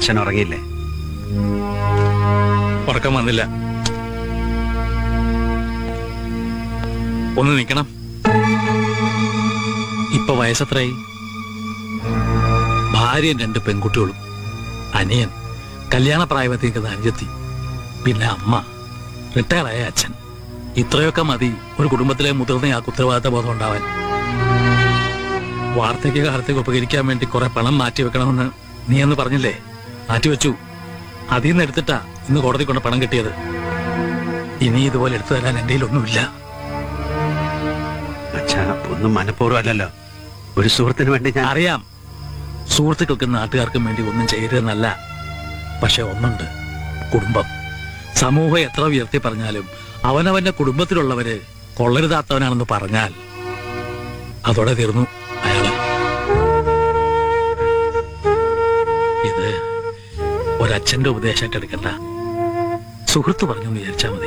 അച്ഛൻ ഉറങ്ങിയില്ലേ ഉറക്കം വന്നില്ല ഒന്ന് നിൽക്കണം ഇപ്പൊ വയസ്സത്രയായി ഭാര്യയും രണ്ട് പെൺകുട്ടികളും അനിയൻ കല്യാണ പ്രായത്തിൽ നിൽക്കുന്ന അനുജത്തി പിന്നെ അമ്മ റിട്ടയറായ അച്ഛൻ ഇത്രയൊക്കെ മതി ഒരു കുടുംബത്തിലെ മുതിർന്നയാൾക്ക് ഉത്തരവാദിത്ത ബോധം ഉണ്ടാവാൻ വാർദ്ധക്യ കാലത്തേക്ക് ഉപകരിക്കാൻ വേണ്ടി കുറെ പണം മാറ്റി വെക്കണമെന്ന് നീ എന്ന് പറഞ്ഞില്ലേ മാറ്റിവെച്ചു അതിൽ നിന്ന് എടുത്തിട്ടാ ഇന്ന് കോടതി കൊണ്ട് പണം കിട്ടിയത് ഇനി ഇതുപോലെ എടുത്തു തരാൻ എന്റെ ഒന്നുമില്ല അച്ഛാ ഒന്നും മനഃപൂർവ്വം അല്ലല്ലോ ഒരു സുഹൃത്തിന് വേണ്ടി ഞാൻ അറിയാം സുഹൃത്തുക്കൾക്കും നാട്ടുകാർക്കും വേണ്ടി ഒന്നും ചെയ്യരുതെന്നല്ല പക്ഷെ ഒന്നുണ്ട് കുടുംബം സമൂഹം എത്ര ഉയർത്തി പറഞ്ഞാലും അവനവന്റെ കുടുംബത്തിലുള്ളവര് കൊള്ളരുതാത്തവനാണെന്ന് പറഞ്ഞാൽ അതോടെ തീർന്നു അയാള് ഇത് ഒരച്ഛന്റെ ഉപദേശമായിട്ട് എടുക്കണ്ട സുഹൃത്ത് പറഞ്ഞു എന്ന് വിചാരിച്ചാൽ മതി